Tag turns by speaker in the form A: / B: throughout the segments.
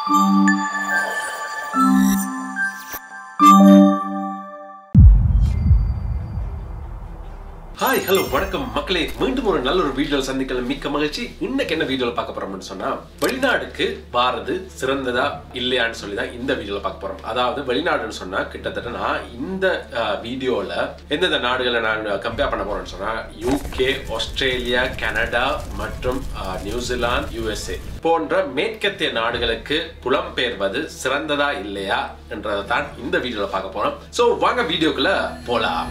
A: hi hello வணக்கம் மக்களே மீண்டும் ஒரு நல்ல ஒரு வீடியோ சந்திக்கல மிக்க மகிழ்ச்சி இன்னைக்கு என்ன வீடியோல பார்க்க போறோம்னு சொன்னா வெளிநாடுக்கு பாரது சிறந்ததா இல்லையான்னு சொல்லி தான் இந்த வீடியோல பார்க்க போறோம் அதாவது வெளிநாடுன்னு சொன்னா கிட்டத்தட்ட நான் இந்த வீடியோல எந்தெந்த நாடுகளை நான் கம்பேர் பண்ண போறேன்னு சொன்னா யூகே ஆஸ்திரேலியா கனடா மற்றும் அஹ், நியூசிலாந்து யுஎஸ்ஏ போன்ற மேற்கத்திய நாடுகளுக்கு புலம்பெயர்வது சிறந்ததா இல்லையா என்றதை தான் இந்த வீடியோல பார்க்க போறோம் சோ வாங்க வீடியோக்குள்ள போலாம்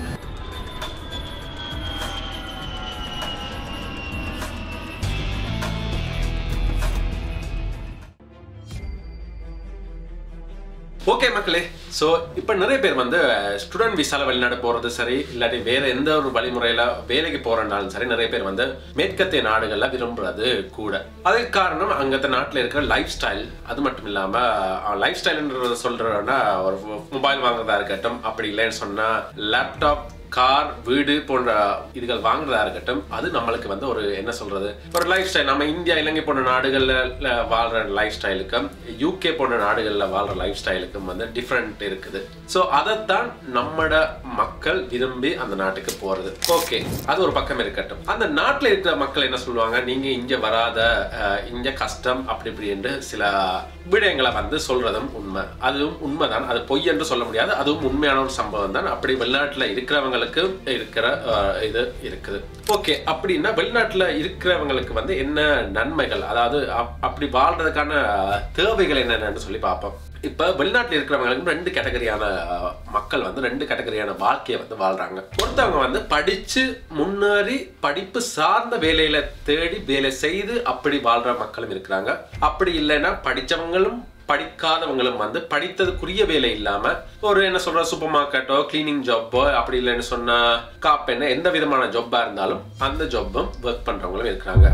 A: ஓகே மக்களே ஸோ இப்போ நிறைய பேர் வந்து ஸ்டூடெண்ட் விசால வெளிநாடு போகிறது சரி இல்லாட்டி வேற எந்த ஒரு வழிமுறையில் வேலைக்கு போகிறனாலும் சரி நிறைய பேர் வந்து மேற்கத்திய நாடுகளில் விரும்புறது கூட அதுக்கு காரணம் அங்கத்த நாட்டில் இருக்கிற லைஃப் ஸ்டைல் அது மட்டும் இல்லாமல் லைஃப் ஸ்டைல்ன்றத சொல்கிறோன்னா ஒரு மொபைல் வாங்குறதா இருக்கட்டும் அப்படி இல்லைன்னு சொன்னால் லேப்டாப் கார் வீடு போன்ற இதுகள் வாங்குறதா இருக்கட்டும் அது நம்மளுக்கு வந்து ஒரு என்ன சொல்றது ஒரு லைஃப் ஸ்டைல் நம்ம இந்தியா இலங்கை போன்ற நாடுகள்ல ல வாழ்ற லைஃப் ஸ்டைலுக்கும் யூகே போன்ற நாடுகள்ல வாழ்ற லைஃப் ஸ்டைலுக்கும் வந்து டிஃப்ரெண்ட் இருக்குது ஸோ அதைத்தான் நம்மட மக்கள் விரும்பி அந்த நாட்டுக்கு போறது ஓகே அது ஒரு பக்கம் இருக்கட்டும் அந்த நாட்டில் இருக்கிற மக்கள் என்ன சொல்லுவாங்க நீங்க இங்க வராத அஹ், இங்க கஷ்டம் அப்படி இப்படி என்று சில விடயங்களை வந்து சொல்றதும் உண்மை அதுவும் உண்மைதான் அது பொய் என்று சொல்ல முடியாது அதுவும் உண்மையான ஒரு சம்பவம் தான் அப்படி வெளிநாட்டுல இருக்கிறவங்களுக்கு இருக்கிற அஹ், இது இருக்குது ஓகே அப்படின்னா வெளிநாட்டுல இருக்கிறவங்களுக்கு வந்து என்ன நன்மைகள் அதாவது அப்- அப்படி வாழ்றதுக்கான அஹ், தேவைகள் என்னென்னு சொல்லி பார்ப்போம் இப்ப வெளிநாட்டுல இருக்கிறவங்களுக்கு ரெண்டு கேட்டகரியான அஹ், மக்கள் வந்து ரெண்டு கேட்டகரியான வாழ்க்கையை வந்து வாழ்றாங்க ஒருத்தவங்க வந்து படிச்சு முன்னேறி படிப்பு சார்ந்த வேலையில தேடி வேலை செய்து அப்படி வாழ்ற மக்களும் இருக்கிறாங்க அப்படி இல்லைன்னா படிச்சவங்களும் படிக்காதவங்களும் வந்து படித்ததுக்குரிய வேலை இல்லாம ஒரு என்ன சொல்ற சூப்பர் மார்க்கெட்டோ கிளீனிங் ஜாப்போ அப்படி இல்லைன்னு சொன்னா காப்பென்ன எந்த விதமான ஜாப்பா இருந்தாலும் அந்த ஜாப்பும் ஒர்க் பண்றவங்களும் இருக்கிறாங்க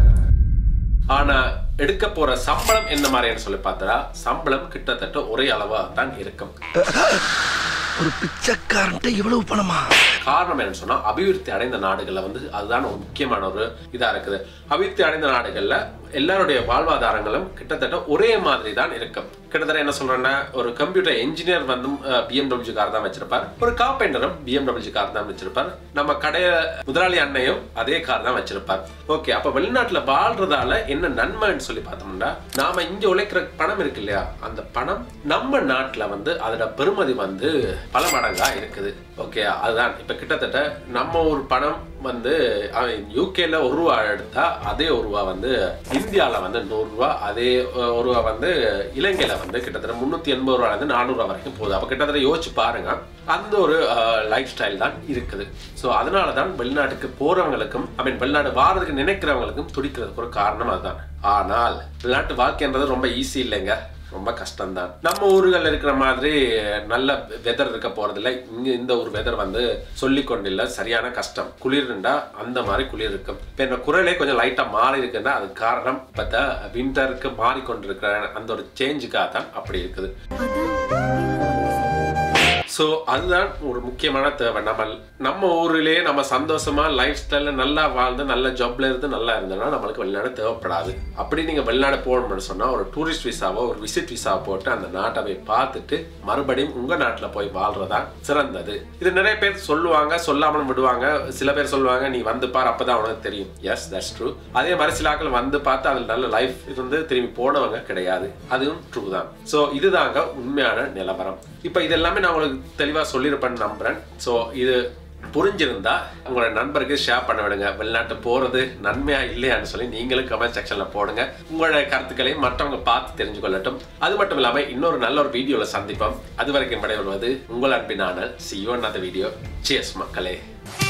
A: ஆனா எடுக்க போற சம்பளம் என்ன மாதிரின்னு சொல்லி பார்த்தா சம்பளம் கிட்டத்தட்ட ஒரே அளவா தான் இருக்கும்
B: ஒரு பிச்சைக்காரன்ட்ட இவ்வளவு பணமா
A: காரணம் என்னன்னு சொன்னா அபிவிருத்தி அடைந்த நாடுகள்ல வந்து அதுதான் ஒரு முக்கியமான ஒரு இதா இருக்குது அபிவிருத்தி அடைந்த நாடுகள்ல எல்லாருடைய வாழ்வாதாரங்களும் கிட்டத்தட்ட ஒரே மாதிரி தான் இருக்கும் கிட்டத்தட்ட என்ன சொல்றேன்னா ஒரு கம்ப்யூட்டர் என்ஜினியர் வந்து பிஎம்டபிள்யூ கார் தான் வச்சிருப்பார் ஒரு கார்பெண்டரும் பிஎம்டபிள்யூ கார் தான் வச்சிருப்பார் நம்ம கடைய முதலாளி அண்ணையும் அதே கார் தான் வச்சிருப்பார் ஓகே அப்ப வெளிநாட்டுல வாழ்றதால என்ன நன்மைன்னு சொல்லி பார்த்தோம்னா நாம இங்க உழைக்கிற பணம் இருக்கு இல்லையா அந்த பணம் நம்ம நாட்டுல வந்து அதோட பெருமதி வந்து பல மடங்கா இருக்குது ஓகே அதுதான் இப்ப கிட்டத்தட்ட நம்ம ஒரு பணம் வந்து யூகேல ஒரு ரூபா எடுத்தா அதே ஒரு ரூபா வந்து இந்தியால வந்து நூறு ரூபா அதே அஹ், ஒரு ரூபா வந்து இலங்கையில வந்து கிட்டத்தட்ட முன்னூத்தி எண்பது ரூபால இருந்து நானூறு ரூபா வரைக்கும் போகுது அப்ப கிட்டத்தட்ட யோசிச்சு பாருங்க அந்த ஒரு லைஃப் ஸ்டைல் தான் இருக்குது ஸோ அதனால தான் வெளிநாட்டுக்கு போறவங்களுக்கும் ஐ மீன் வெளிநாடு வாரதுக்கு நினைக்கிறவங்களுக்கும் துடிக்கிறதுக்கு ஒரு காரணம் அதுதான் ஆனால் வெளிநாட்டு வாழ்க்கைன்றது ரொம்ப ஈஸி இல்லைங்க ரொம்ப கஷ்டம்தான் நம்ம ஊர்கள் இருக்கிற மாதிரி நல்ல வெதர் இருக்க போறதில்ல இங்க இந்த ஒரு வெதர் வந்து சொல்லி கொண்டில்ல சரியான கஷ்டம் குளிர்ண்டா அந்த மாதிரி குளிர் இருக்கும் இப்ப இந்த குரலே கொஞ்சம் லைட்டா மாறி இருக்குன்னா அது காரணம் பார்த்தா விண்டருக்கு மாறிக்கொண்டிருக்கிற அந்த ஒரு சேஞ்சுக்காக தான் அப்படி இருக்குது ஸோ அதுதான் ஒரு முக்கியமான தேவை நம்ம நம்ம ஊரிலே நம்ம சந்தோஷமா லைஃப் ஸ்டைல நல்லா வாழ்ந்து நல்ல ஜாப்ல இருந்து நல்லா இருந்தோம்னா நம்மளுக்கு வெளிநாடு தேவைப்படாது அப்படி நீங்க வெளிநாடு போகணும்னு சொன்னா ஒரு டூரிஸ்ட் விசாவோ ஒரு விசிட் விசாவோ போட்டு அந்த நாட்டை போய் பார்த்துட்டு மறுபடியும் உங்க நாட்டுல போய் வாழ்றதா சிறந்தது இது நிறைய பேர் சொல்லுவாங்க சொல்லாமலும் விடுவாங்க சில பேர் சொல்லுவாங்க நீ வந்து பார் அப்பதான் உனக்கு தெரியும் எஸ் தட்ஸ் ட்ரூ அதே மாதிரி சில ஆட்கள் வந்து பார்த்து அதில் நல்ல லைஃப் இருந்து திரும்பி போனவங்க கிடையாது அதுவும் ட்ரூ தான் ஸோ இதுதாங்க உண்மையான நிலவரம் இப்போ இது எல்லாமே நான் உங்களுக்கு தெளிவாக சொல்லியிருப்பேன்னு நம்புறேன் ஸோ இது புரிஞ்சிருந்தா உங்களோட நண்பருக்கு ஷேர் பண்ண விடுங்க வெளிநாட்டு போறது நன்மையா இல்லையான்னு சொல்லி நீங்களும் கமெண்ட் செக்ஷன்ல போடுங்க உங்களோட கருத்துக்களையும் மற்றவங்க பார்த்து தெரிஞ்சு கொள்ளட்டும் அது மட்டும் இல்லாம இன்னொரு நல்ல ஒரு வீடியோல சந்திப்போம் அது வரைக்கும் விடைபெறுவது உங்கள் அன்பினான சி யூ another வீடியோ சியஸ் மக்களே